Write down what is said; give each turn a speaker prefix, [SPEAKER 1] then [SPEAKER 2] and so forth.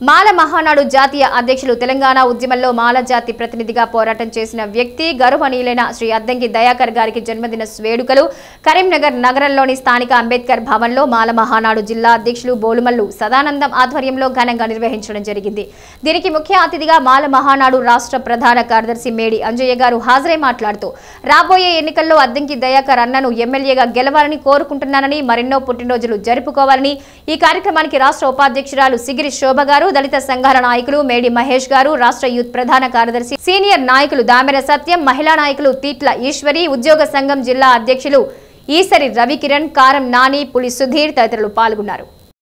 [SPEAKER 1] మాల మహానాడు జాతీయ అధ్యక్షులు తెలంగాణ ఉద్యమంలో మాల జాతి ప్రతినిధిగా పోరాటం చేసిన వ్యక్తి గౌరవనీయులైన శ్రీ అద్దంకి దయాకర్ గారికి జన్మదిన వేడుకలు కరీంనగర్ నగరంలోని స్థానిక అంబేద్కర్ భవన్లో మాల మహానాడు జిల్లా అధ్యక్షులు బోలుమల్లు సదానందం ఆధ్వర్యంలో ఘనంగా నిర్వహించడం జరిగింది దీనికి ముఖ్య అతిథిగా మాల మహానాడు రాష్ట్ర ప్రధాన కార్యదర్శి మేడి అంజయ్య గారు హాజరై మాట్లాడుతూ రాబోయే ఎన్నికల్లో అద్దంకి దయాకర్ అన్నను ఎమ్మెల్యేగా గెలవాలని కోరుకుంటున్నానని మరెన్నో పుట్టినరోజులు జరుపుకోవాలని ఈ కార్యక్రమానికి రాష్ట్ర ఉపాధ్యక్షురాలు సిగిరి శోభ గారు దళిత సంఘాల నాయకులు మేడి మహేష్ గారు రాష్ట్ర యూత్ ప్రధాన కార్యదర్శి సీనియర్ నాయకులు దామెర సత్యం మహిళా నాయకులు తీట్ల ఈశ్వరి ఉద్యోగ సంఘం జిల్లా అధ్యక్షులు ఈసరి రవికిరణ్ కారం నాని పులి సుధీర్ తదితరులు పాల్గొన్నారు